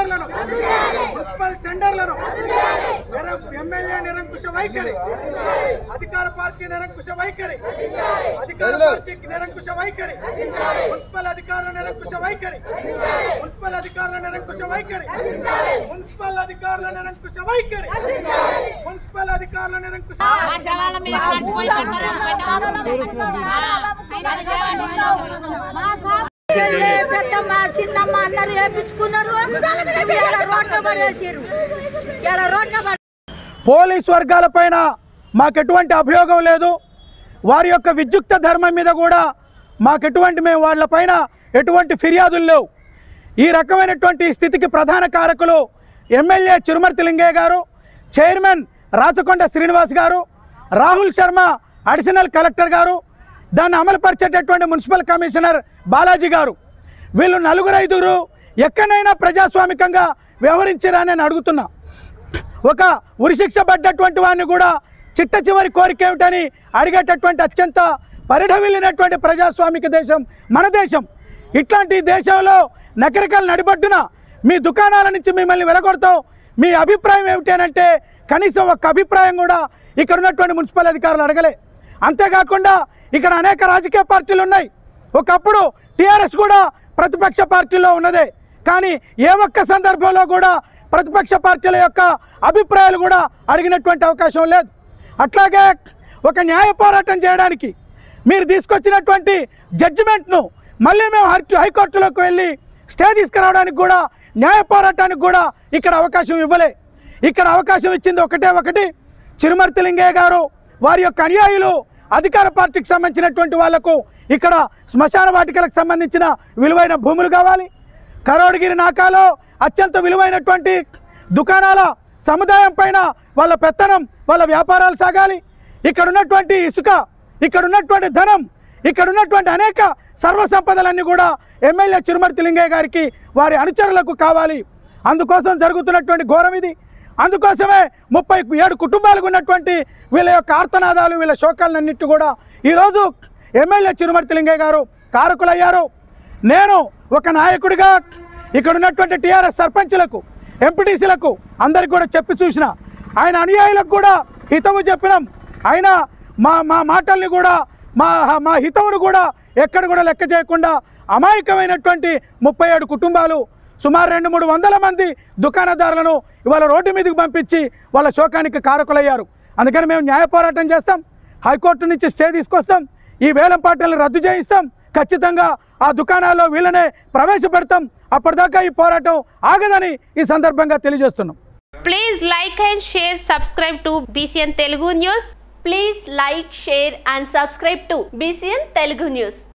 టెండర్లను municipal టెండర్లను నిరం- MLA నిరంకుశ వైఖరి అధికార పార్టీ నిరంకుశ వైఖరి అధికార పార్టీకి నిరంకుశ వైఖరి మున్సిపల్ అధికారుల నిరంకుశ వైఖరి మున్సిపల్ అధికారుల నిరంకుశ వైఖరి మున్సిపల్ అధికారుల నిరంకుశ వైఖరి మున్సిపల్ అధికారుల నిరంకుశ ఆ శవాల మీద నడిచిపోయి చెల్లె, పెద్దమ్మ చిన్నమ్మ అందరు వేపించుకున్నారు ఇలా రోడ్ల పడేసారు ఇలా రోడ్ల పడ పోలీస్ వర్గాలపైన మాకు ఎటువంటి అభియోగం లేదు వారి యొక్క విద్యుక్త ధర్మం మీద కూడా మాకు ఎటువంటి మేము వాళ్ళపైన ఎటువంటి ఫిర్యాదులు లేవు ఈ రకమైనటువంటి స్థితికి ప్రధాన కారకులు ఎమ్మెల్యే చిరుమర్తి లింగయ్య గారు చైర్మన్ రాచకొండ శ్రీనివాస్ గారు రాహుల్ శర్మ అడిషనల్ కలెక్టర్ గారు దాన్ని అమలుపరిచేటటువంటి మున్సిపల్ కమిషనర్ బాలాజీ గారు వీళ్ళు నలుగురు ఐదుగురు ఎక్కడైనా ప్రజాస్వామికంగా వ్యవహరించారని నేను అడుగుతున్నా ఒక ఉరిశిక్ష పడ్డటువంటి వాడిని కూడా చిట్ట చివరి కోరిక ఏమిటని అడిగేటటువంటి అత్యంత పరిఢవిల్లినటువంటి ప్రజాస్వామిక దేశం మన దేశం ఇట్లాంటి దేశంలో నకరికలు నడిబడ్డున మీ దుకాణాల నుంచి మిమ్మల్ని వెలగొడతాం మీ అభిప్రాయం ఏమిటనంటే కనీసం ఒక అభిప్రాయం కూడా ఇక్కడ ఉన్నటువంటి మున్సిపల్ అధికారులు అడగలే అంతేకాకుండా ఇక్కడ అనేక రాజకీయ పార్టీలు ఉన్నాయి ఒకప్పుడు టీఆర్ఎస్ కూడా ప్రతిపక్ష పార్టీలో ఉన్నదే కానీ ఏ ఒక్క సందర్భంలో కూడా ప్రతిపక్ష పార్టీల యొక్క అభిప్రాయాలు కూడా అడిగినటువంటి అవకాశం లేదు అట్లాగే ఒక న్యాయ పోరాటం చేయడానికి మీరు తీసుకొచ్చినటువంటి జడ్జిమెంట్ను మళ్ళీ మేము హై- హైకోర్టులోకి వెళ్ళి స్టే తీసుకురావడానికి కూడా న్యాయ పోరాటానికి కూడా ఇక్కడ అవకాశం ఇవ్వలే ఇక్కడ అవకాశం ఇచ్చింది ఒకటే ఒకటి చిరుమర్తి లింగయ్య గారు వారి యొక్క అనుయాయులు అధికార పార్టీకి సంబంధించినటువంటి వాళ్లకు ఇక్కడ శ్మశాన వాటికలకు సంబంధించిన విలువైన భూములు కావాలి కరోడగిరి నాకాలో అత్యంత విలువైనటువంటి దుకాణాల సముదాయం పైన వాళ్ళ పెత్తనం వాళ్ళ వ్యాపారాలు సాగాలి ఇక్కడ ఉన్నటువంటి ఇసుక ఇక్కడ ఉన్నటువంటి ధనం ఇక్కడ ఉన్నటువంటి అనేక సర్వసంపదలన్నీ కూడా ఎమ్మెల్యే చిరుమర్తి లింగయ్య గారికి వారి అనుచరులకు కావాలి అందుకోసం జరుగుతున్నటువంటి ఘోరం ఇది అందుకోసమే ముప్పై ఏడు కుటుంబాలకు ఉన్నటువంటి వీళ్ళ యొక్క ఆర్తనాదాలు వీళ్ళ శోకాలన్నిటి కూడా ఈరోజు ఎమ్మెల్యే చిరుమర్తి లింగయ్య గారు కారకులయ్యారు నేను ఒక నాయకుడిగా ఇక్కడ ఉన్నటువంటి టీఆర్ఎస్ సర్పంచులకు ఎంపీటీసీలకు అందరికి కూడా చెప్పి చూసిన ఆయన అనుయాయులకు కూడా హితవు చెప్పినాం ఆయన మా మా మాటల్ని కూడా మా మా హితవును కూడా ఎక్కడ కూడా లెక్క చేయకుండా అమాయకమైనటువంటి ముప్పై ఏడు కుటుంబాలు సుమారు రెండు మూడు వందల మంది దుకాణదారులను ఇవాళ రోడ్డు మీదకి పంపించి వాళ్ళ శోకానికి కారకులయ్యారు అందుకని మేము న్యాయ పోరాటం చేస్తాం హైకోర్టు నుంచి స్టే తీసుకొస్తాం ఈ వేలం పాటలను రద్దు చేయిస్తాం ఖచ్చితంగా ఆ దుకాణాల్లో వీళ్ళనే ప్రవేశపెడతాం అప్పటిదాకా ఈ పోరాటం ఆగదని ఈ సందర్భంగా తెలియజేస్తున్నాం Please like and share, subscribe to BCN Telugu News. Please like, share and subscribe to BCN Telugu News.